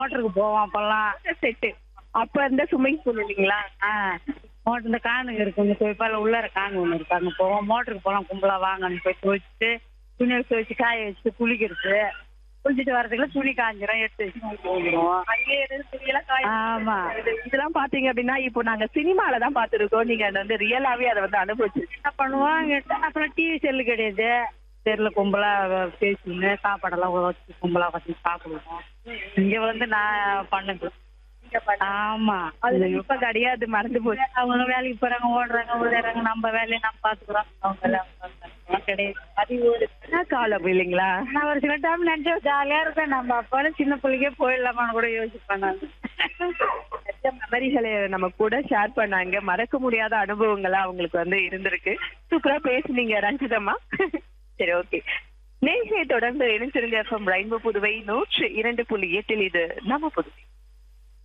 மோட்டருக்கு போவோம் அப்பெல்லாம் செட்டு அப்ப இருந்த ஸ்விம்மிங் பூல் இல்லைங்களா ஆ மோட்டர் இந்த காணுங்க இருக்கு இந்த துவைப்பால உள்ளார காணு ஒன்று இருக்கு அங்கே போவோம் மோட்டருக்கு போகலாம் கும்பலா வாங்கன்னு போய் துவைச்சிட்டு துணியை துவைச்சு காய வச்சுட்டு குளிக்கிறது குளிச்சுட்டு வரதுக்குள்ள துணி காஞ்சிரும் எடுத்து வச்சு வீட்டுக்கு வந்துடுவோம் அங்கேயே இருந்து துணியெல்லாம் காய ஆமா இதெல்லாம் பாத்தீங்க அப்படின்னா இப்போ நாங்க சினிமால தான் பாத்துருக்கோம் நீங்க அதை வந்து ரியலாவே அதை வந்து அனுபவிச்சிருக்கீங்க என்ன பண்ணுவோம் கேட்டா அப்புறம் டிவி செல்லு கிடையாது தெருல கும்பலா பேசின்னு சாப்பாடெல்லாம் வச்சு கும்பலா வச்சு சாப்பிடுவோம் இங்க வந்து நான் பண்ணுது ஆமா அது இப்ப கிடையாது மறந்து போச்சு அவங்க வேலைக்கு போறாங்க ஓடுறாங்க ஓடுறாங்க நம்ம வேலையை நம்ம பாத்துக்கிறோம் அவங்க வேலையை அவங்க பாத்துக்கிறாங்க. கிடையாது அது ஒரு என்ன காலம் இல்லைங்களா நான் ஒரு சில டைம் நினைச்சா ஜாலியா இருப்பேன் நம்ம அப்பால சின்ன பிள்ளைக்கே போயிடலாமான்னு கூட யோசிப்பேன் நான் நிறைய மெமரிகளை நம்ம கூட ஷேர் பண்ணாங்க மறக்க முடியாத அனுபவங்களா அவங்களுக்கு வந்து இருந்திருக்கு சூப்பரா பேசுனீங்க ரஞ்சிதம்மா சரி ஓகே நேர்களை தொடர்ந்து இணைஞ்சிருங்க எஃப்எம் ரெயின்போ புதுவை நூற்று இரண்டு புள்ளி எட்டில் இது நம்ம புதுவை